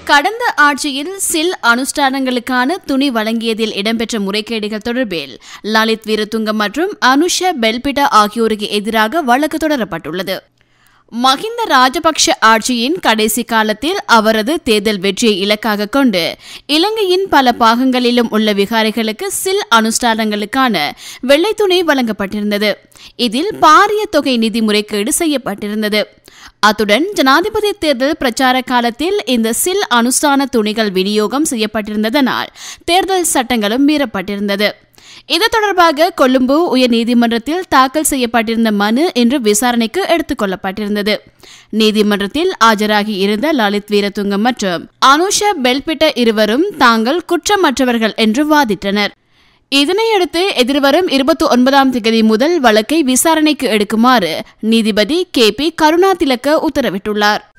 கடந்த ஆட்சியில் சில் அனுஷ்டானங்களுக்கான துணி வழங்கியதில் இடம்பெற்ற முறைகேடுகள் தொடர்பில் லலித் வீரதுங்க மற்றும் அனுஷ பெல்பிட்டா ஆகியோருக்கு எதிராக வழக்கு தொடரப்பட்டுள்ளது மஹிந்த ராஜபக்ஷ ஆட்சியின் கடைசி காலத்தில் அவரது தேர்தல் வெற்றியை இலக்காக கொண்டு இலங்கையின் பல பாகங்களிலும் உள்ள விகாரைகளுக்கு சில் அனுஷ்டானங்களுக்கான வெள்ளை துணி வழங்கப்பட்டிருந்தது இதில் பாரிய தொகை நிதி முறைகேடு செய்யப்பட்டிருந்தது அத்துடன் ஜனாதிபதி தேர்தல் பிரச்சார காலத்தில் இந்த சில் அனுஷ்டான துணிகள் விநியோகம் செய்யப்பட்டிருந்ததனால் தேர்தல் சட்டங்களும் மீறப்பட்டிருந்தது இது தொடர்பாக கொழும்பு உயர்நீதிமன்றத்தில் தாக்கல் செய்யப்பட்டிருந்த மனு இன்று விசாரணைக்கு எடுத்துக் கொள்ளப்பட்டிருந்தது நீதிமன்றத்தில் ஆஜராகி இருந்த லலித் வீரதுங்கம் மற்றும் அனுஷ பெல்பிட்ட இருவரும் தாங்கள் குற்றமற்றவர்கள் என்று வாதிட்டனர் இதனையடுத்து எதிர்வரும் இருபத்தி ஒன்பதாம் தேதி முதல் வழக்கை விசாரணைக்கு எடுக்குமாறு நீதிபதி கே பி கருணா திலக்க உத்தரவிட்டுள்ளார்